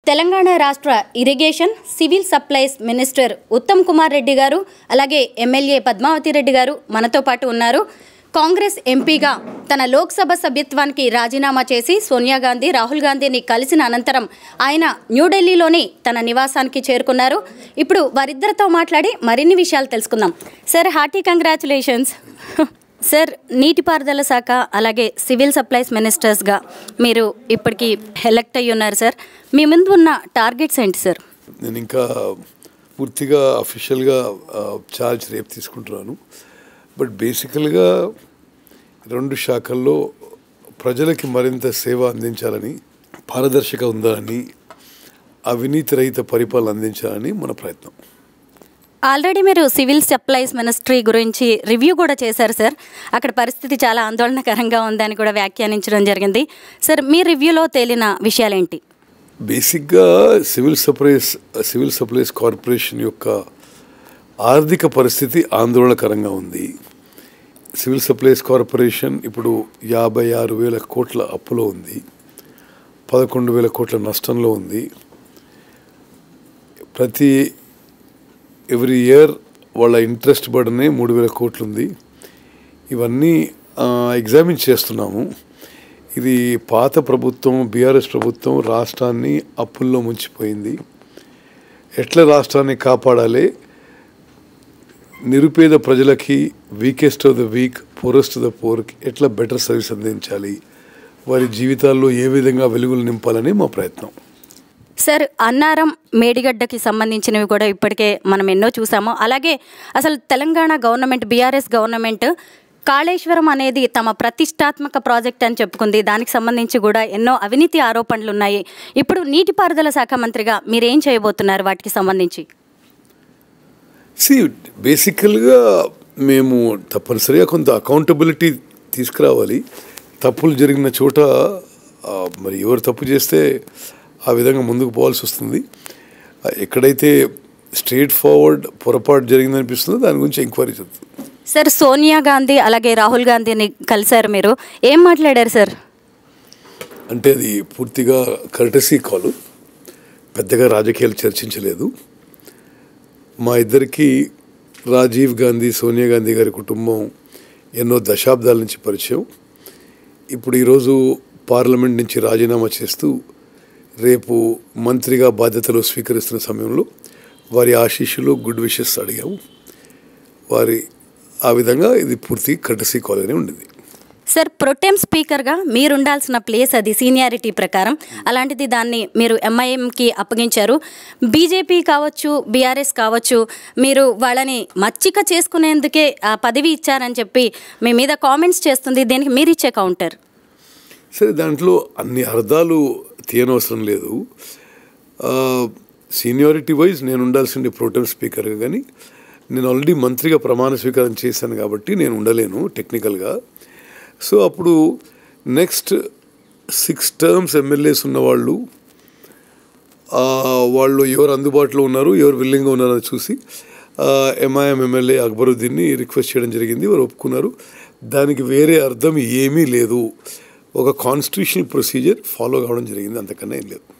తెలంగాణ రాష్ట్ర irrigation civil supplies minister Uttam Kumar Reddy garu అలాగే MLA Padmavati Reddy గారు మనతో పాటు ఉన్నారు కాంగ్రెస్ ఎంపీగా తన లోక్సభ సభ్యత్వానికి రాజీనామా చేసి సోనియా గాంధీ రాహుల్ గాంధీని కలిసిన అనంతరం ఆయన న్యూఢిల్లీలోని తన నివాసానికి చేరుకున్నారు ఇప్పుడు వారిద్దరితో మాట్లాడి మరిన్ని విషయాలు తెలుసుకుందాం సార్ హార్టీ కంగ్రాచులేషన్స్ సార్ నీటిపారుదల శాఖ అలాగే సివిల్ సప్లైస్ మినిస్టర్స్గా మీరు ఇప్పటికీ ఎలక్ట్ అయ్యి ఉన్నారు సార్ మీ ముందు ఉన్న టార్గెట్స్ ఏంటి సార్ నేను ఇంకా పూర్తిగా అఫీషియల్గా ఛార్జ్ రేపు తీసుకుంటున్నాను బట్ బేసికల్గా రెండు శాఖల్లో ప్రజలకి మరింత సేవ అందించాలని పారదర్శక ఉండాలని అవినీతి రహిత పరిపాలన అందించాలని మన ప్రయత్నం ఆల్రెడీ మీరు సివిల్ సప్లైస్ మినిస్ట్రీ గురించి రివ్యూ కూడా చేశారు సార్ అక్కడ పరిస్థితి చాలా ఆందోళనకరంగా ఉందని కూడా వ్యాఖ్యానించడం జరిగింది సార్ మీ రివ్యూలో తేలిన విషయాలేంటి బేసిక్గా civil supplies civil supplies corporation యొక్క ఆర్థిక పరిస్థితి ఆందోళనకరంగా ఉంది సివిల్ సప్లైస్ కార్పొరేషన్ ఇప్పుడు యాభై ఆరు వేల కోట్ల అప్పులో ఉంది పదకొండు వేల కోట్ల నష్టంలో ఉంది ప్రతి ఎవ్రీ ఇయర్ వాళ్ళ ఇంట్రెస్ట్ బర్డనే మూడు వేల కోట్లు ఉంది ఇవన్నీ ఎగ్జామిన్ చేస్తున్నాము ఇది పాత ప్రభుత్వం బీఆర్ఎస్ ప్రభుత్వం రాష్ట్రాన్ని అప్పుల్లో ముంచిపోయింది ఎట్లా రాష్ట్రాన్ని కాపాడాలి నిరుపేద ప్రజలకి weakest of the weak poorest of the పోర్కి ఎట్లా బెటర్ సర్వీస్ అందించాలి వారి జీవితాల్లో ఏ విధంగా వెలుగులు నింపాలని మా ప్రయత్నం సార్ అన్నారం మేడిగడ్డకి సంబంధించినవి కూడా ఇప్పటికే మనం ఎన్నో చూసాము అలాగే అసలు Telangana government BRS government Kaleshwaram అనేది తమ ప్రతిష్టాత్మక ప్రాజెక్ట్ అని చెప్పుకుంది దానికి సంబంధించి కూడా ఎన్నో అవినీతి ఆరోపణలు ఉన్నాయి ఇప్పుడు నీటిపారుదల శాఖ మంత్రిగా మీరేం చేయబోతున్నారు వాటికి సంబంధించి సి బేసికల్గా మేము తప్పనిసరిగా కొంత అకౌంటబిలిటీ తీసుకురావాలి తప్పులు జరిగిన చోట ఆ, మరి ఎవరు తప్పు చేస్తే ఆ విధంగా ముందుకు పోవాల్సి వస్తుంది ఆ, ఎక్కడైతే స్ట్రేట్ ఫార్వర్డ్ పొరపాటు జరిగిందనిపిస్తుందో దాని గురించి ఎంక్వైరీ జరుగుతుంది సార్ సోనియా గాంధీ అలాగే రాహుల్ గాంధీని కలిశారు మీరు ఏం మాట్లాడారు సార్ అంటే అది పూర్తిగా కర్టసీ కాలు పెద్దగా రాజకీయాలు చర్చించలేదు మా ఇద్దరికి రాజీవ్ గాంధీ సోనియా గాంధీ గారి కుటుంబం ఎన్నో దశాబ్దాల నుంచి పరిచయం ఇప్పుడు ఈరోజు పార్లమెంట్ నుంచి రాజీనామా చేస్తూ రేపు మంత్రిగా బాధ్యతలు స్వీకరిస్తున్న సమయంలో వారి ఆశీస్సులు గుడ్ విషెస్ అడిగాము వారి ఆ విధంగా ఇది పూర్తి కర్టసీ కాల్ అనే ఉండింది సార్ ప్రొటెం స్పీకర్గా మీరు ఉండాల్సిన ప్లేస్ అది సీనియారిటీ ప్రకారం అలాంటిది దాన్ని మీరు ఎంఐఎంకి అప్పగించారు బీజేపీ కావచ్చు బీఆర్ఎస్ కావచ్చు మీరు వాళ్ళని మచ్చిక చేసుకునేందుకే ఆ పదవి ఇచ్చారని చెప్పి మీ మీద కామెంట్స్ చేస్తుంది దీనికి మీరు ఇచ్చే కౌంటర్ సరే దాంట్లో అన్ని అర్థాలు తీయనవసరం లేదు సీనియారిటీ వైజ్ నేను ఉండాల్సింది ప్రోటెం స్పీకర్గా కానీ నేను ఆల్రెడీ మంత్రిగా ప్రమాణ స్వీకారం చేశాను కాబట్టి నేను ఉండలేను టెక్నికల్గా సో అప్పుడు నెక్స్ట్ సిక్స్ టర్మ్స్ ఎమ్మెల్యేస్ ఉన్నవాళ్ళు ఆ, వాళ్ళు ఎవరు అందుబాటులో ఉన్నారు ఎవరు విల్లింగ్గా ఉన్నారో చూసి ఎంఐఎం ఎమ్మెల్యే అక్బరుద్దీన్ని రిక్వెస్ట్ చేయడం జరిగింది వారు ఒప్పుకున్నారు దానికి వేరే అర్థం ఏమీ లేదు ఒక కాన్స్టిట్యూషన్ ప్రొసీజర్ ఫాలో కావడం జరిగింది అంతకన్నా ఏం లేదు